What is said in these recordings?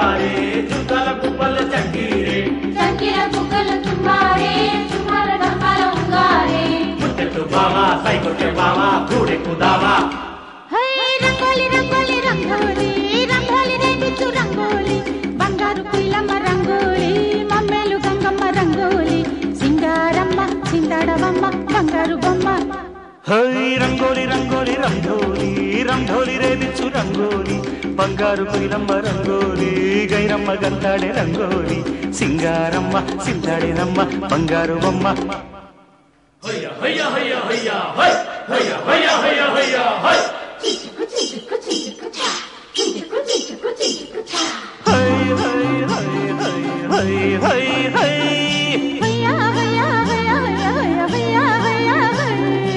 తుంబారే చుక్కల కుప్పల చక్కీరే చక్కెర బుగ్గలు చుమ్మారే చుమ్మార డబ్బాల ఉంగారే ముచ్చట్టు బావా సైకొట్టే బావా కూడెక్కుదావా హై రంగోలి రంగోలి రంగోలి రంగోలి రేపిచ్చు రంగోలి బంగారు పిల్లమ్మ రంగోలి మమ్మేలు గంగమ్మ రంగోలి సింగారమ్మ సిందడవమ్మ బంగారు బొమ్మ హై రంగోలి రంగోలి రంగోలి రంగోలి రేపిచ్చు రంగోలి బంగారు కుయిలమ్మ రంగోలి గైరమ్మ గంతాడే రంగోలి సింగారమ్మ సింతాడేనమ్మ బంగారు బొమ్మ హయ్య హయ్య హయ్య హయ్య హై హయ్య హయ్య హయ్య హయ్య హై చిచుకు చిచుకు చిచుకు చా చిచుకు చిచుకు చిచుకు చా హై హై హై హై హై హై హై హయ్యా హయ్యా హయ్యా హయ్యా హయ్యా హయ్యా హయ్యా హై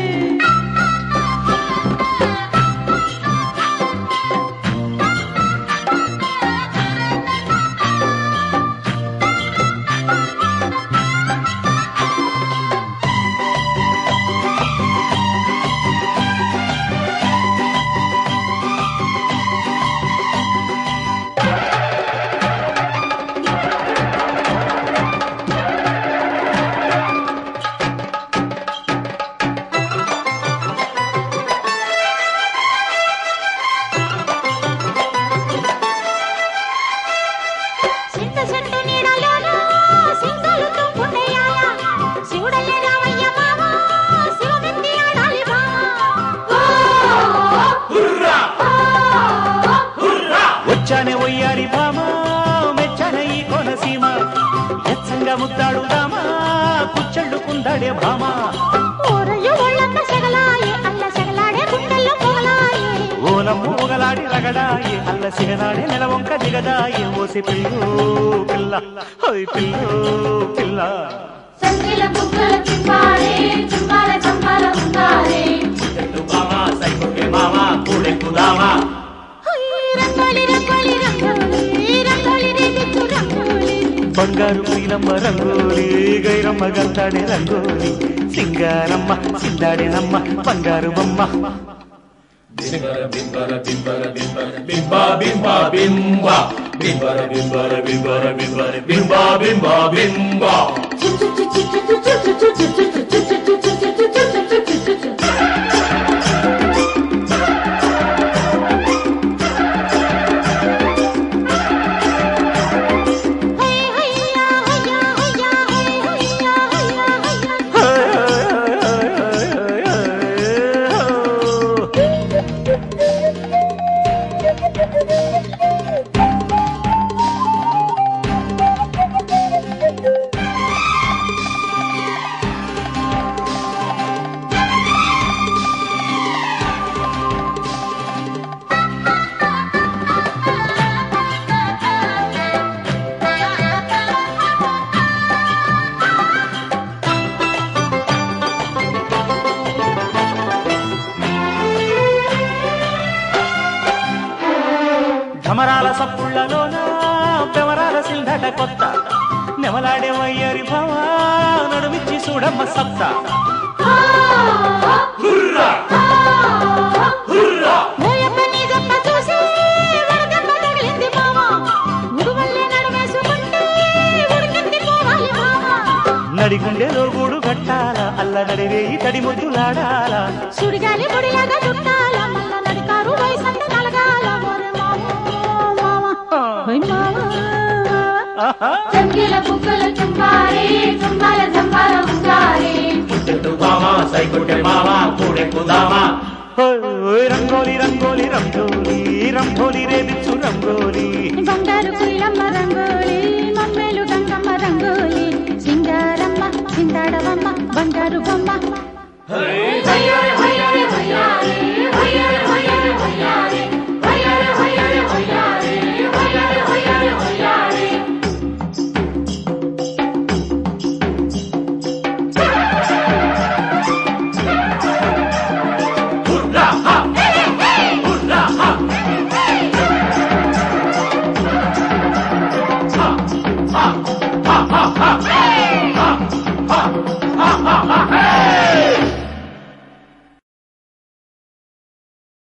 చింత చెట్టు నీడలోన సింగలు తుంపుండేయాల శివుడయ్య రామయ్య మామ శివమెత్తి ఆడాలి మామ హుర్రా హుర్రా వచ్చానే ఒయ్యారి భామ మెచ్చానే ఈ కోనసీమ ఎచ్చంగా ముద్దాడుదామా కుచ్చళ్ళుకుందాడే భామ ఊరయ్య ఒళ్ళంత సెగలాయే అల్ల సెగలాడే గుండెల్లో పొగలాయే ఓలమ్ము ఒకలాడి రగడాయే అల్ల సిగనాడే నెలవంక దిగదాయే ఓసి పిల్లు పిల్ల హోయ్ పిల్లు పిల్ల చక్కెర బుగ్గలు చుమ్మారే చుమ్మార చంపాల ఉంగారే ముచ్చట్టు బావా సైకొట్టే బావా కూడెక్కుదావా హై రంగోలి రంగోలి రంగోలి రంగోలి రేపిచ్చు రంగోలి బంగారు కుయిలమ్మ రంగోలి గైరమ్మ గంతాడే రంగోలి సింగారమ్మ సిందాడేనమ్మ బంగారు బొమ్మ బింబర బింబర బింబర బింబర బింబ బింబ బింబ బింబర బింబర బింబర బింబర బింబ బింబ బింబ చిచుకు చిచుకు చిచుకు చిచుకు చిచుకు చిచుకు చిచుకు చిచుకు హై హయ్యా హయ్యా హయ్యా హై హయ్యా హయ్యా హయ్యా ఢమరాల సప్పుళ్లలోన పెవరాల సిల్దట కొత్త నెమలాడే వయ్యరి భామ నడుమిచ్చి చూడమ్మ సప్త హుర్రా హుర్రా ఓయప్ప నీ గొప్ప చూసి వరదమ్మ తగిలింది మామ ఉడువల్లే నడవేసుకుంటే ఉడికెత్తి పోవాలి మామ నడిగుండెలో గూడు కట్టాల అల్ల నడివేయి తడి ముద్దులాడాల సుడిగాలి ముడిలాగా చుట్టాల మల్ల నడికారు వయసంత నలగాల ఓరే మామ మామ ఓయ్ మామ చక్కెర బుగ్గలు చుమ్మారే చుమ్మాల చంపాల ఉంగారే ముచ్చట్టు బావా సైకొట్టే బావా కూడెక్కుదావా ఓయ్ రంగోలి రంగోలి రంగోలి రంగోలి రేపిచ్చు రంగోలి బంగారు కుయిలమ్మ